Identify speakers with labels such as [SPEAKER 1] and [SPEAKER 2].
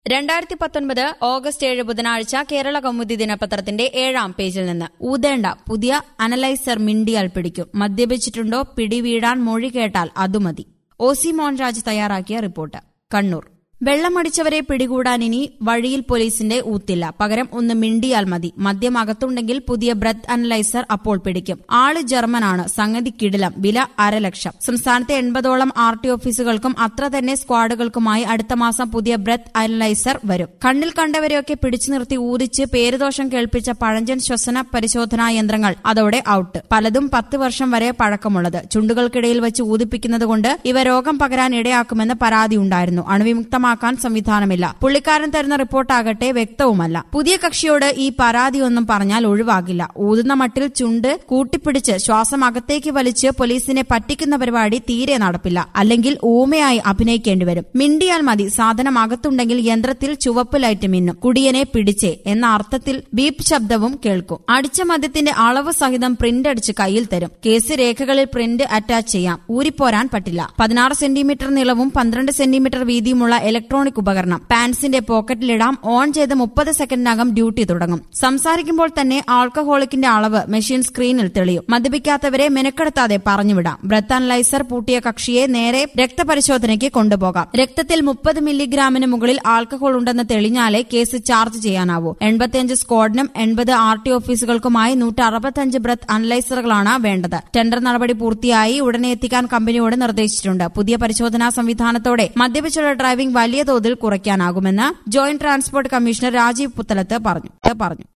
[SPEAKER 1] രണ്ടായിരത്തി പത്തൊൻപത് ഓഗസ്റ്റ് ഏഴ് ബുധനാഴ്ച കേരള കൗമുദി ദിനപത്രത്തിന്റെ ഏഴാം പേജിൽ നിന്ന് ഊതേണ്ട പുതിയ അനലൈസർ മിണ്ടിയാൽ പിടിക്കും മദ്യപിച്ചിട്ടുണ്ടോ പിടിവീഴാൻ മൊഴി കേട്ടാൽ അതുമതി ഒ സി മോഹൻരാജ് തയ്യാറാക്കിയ റിപ്പോർട്ട് കണ്ണൂർ വെള്ളമടിച്ചവരെ പിടികൂടാൻ ഇനി വഴിയിൽ പോലീസിന്റെ ഊത്തില്ല പകരം ഒന്ന് മിണ്ടിയാൽ മതി മദ്യം അകത്തുണ്ടെങ്കിൽ പുതിയ ബ്രത്ത് അനലൈസർ അപ്പോൾ പിടിക്കും ആള് ജർമ്മനാണ് സംഗതി കിടിലം വില അരലക്ഷം സംസ്ഥാനത്തെ എൺപതോളം ആർ ടി ഓഫീസുകൾക്കും അത്ര തന്നെ സ്ക്വാഡുകൾക്കുമായി അടുത്ത മാസം പുതിയ ബ്രത്ത് അനലൈസർ വരും കണ്ണിൽ കണ്ടവരെയൊക്കെ പിടിച്ചു നിർത്തി ഊതിച്ച് പേരുദോഷം കേൾപ്പിച്ച പഴഞ്ചൻ ശ്വസന പരിശോധനാ യന്ത്രങ്ങൾ അതോടെ ഔട്ട് പലതും പത്ത് വർഷം വരെ പഴക്കമുള്ളത് ചുണ്ടുകൾക്കിടയിൽ വെച്ച് ഊതിപ്പിക്കുന്നതുകൊണ്ട് ഇവ രോഗം പകരാൻ ഇടയാക്കുമെന്ന് പരാതിയുണ്ടായിരുന്നു അണുവിമുക്തമാക്കാൻ സംവിധാനമില്ല പുള്ളിക്കാരൻ തരുന്ന റിപ്പോർട്ടാകട്ടെ വ്യക്തവുമല്ല പുതിയ കക്ഷിയോട് ഈ പരാതിയൊന്നും പറഞ്ഞാൽ ഒഴിവാകില്ല ഊതുന്ന മട്ടിൽ ചുണ്ട് കൂട്ടിപ്പിടിച്ച് ശ്വാസം അകത്തേക്ക് വലിച്ച് പോലീസിനെ പറ്റിക്കുന്ന പരിപാടി തീരെ നടപ്പില്ല അല്ലെങ്കിൽ ഊമയായി അഭിനയിക്കേണ്ടി വരും മിണ്ടിയാൽ മതി സാധനം അകത്തുണ്ടെങ്കിൽ യന്ത്രത്തിൽ ചുവപ്പ് ലൈറ്റ് മിന്നും കുടിയനെ പിടിച്ചേ എന്ന അർത്ഥത്തിൽ ബീപ്പ് ശബ്ദവും കേൾക്കും അടിച്ച മദ്യത്തിന്റെ അളവ് സഹിതം പ്രിന്റ് അടിച്ച് കയ്യിൽ തരും കേസ് രേഖകളിൽ പ്രിന്റ് അറ്റാച്ച് ചെയ്യാം ഊരിപ്പോരാൻ പറ്റില്ല പതിനാറ് സെന്റിമീറ്റർ നീളവും പന്ത്രണ്ട് സെന്റിമീറ്റർ വീതിയുമുള്ള ഇലക്ട്രോണിക് ഉപകരണം പാൻസിന്റെ പോക്കറ്റിലിടാം ഓൺ ചെയ്ത് മുപ്പത് സെക്കൻഡിനകം ഡ്യൂട്ടി തുടങ്ങും സംസാരിക്കുമ്പോൾ തന്നെ ആൾക്കഹോളിക്കിന്റെ അളവ് മെഷീൻ സ്ക്രീനിൽ തെളിയും മദ്യപിക്കാത്തവരെ മെനക്കെടുത്താതെ പറഞ്ഞുവിടാം ബ്രത്ത് അനലൈസർ പൂട്ടിയ കക്ഷിയെ നേരെ രക്തപരിശോധനയ്ക്ക് കൊണ്ടുപോകാം രക്തത്തിൽ മുപ്പത് മില്ലിഗ്രാമിന് മുകളിൽ ആൽക്കഹോൾ ഉണ്ടെന്ന് തെളിഞ്ഞാലേ കേസ് ചാർജ് ചെയ്യാനാവൂ എൺപത്തിയഞ്ച് സ്ക്വാഡിനും എൺപത് ആർ ടി ഓഫീസുകൾക്കുമായി നൂറ്റി അറുപത്തഞ്ച് ബ്രത്ത് അനലൈസറുകളാണ് വേണ്ടത് ടെൻഡർ നടപടി പൂർത്തിയായി ഉടനെ എത്തിക്കാൻ കമ്പനിയോട് നിർദ്ദേശിച്ചിട്ടുണ്ട് പുതിയ പരിശോധനാ സംവിധാനത്തോടെ മദ്യപിച്ചുള്ള ഡ്രൈവിംഗ് വലിയ തോതിൽ കുറയ്ക്കാനാകുമെന്ന് joint transport commissioner Rajeev Puthalath പറഞ്ഞു പറഞ്ഞു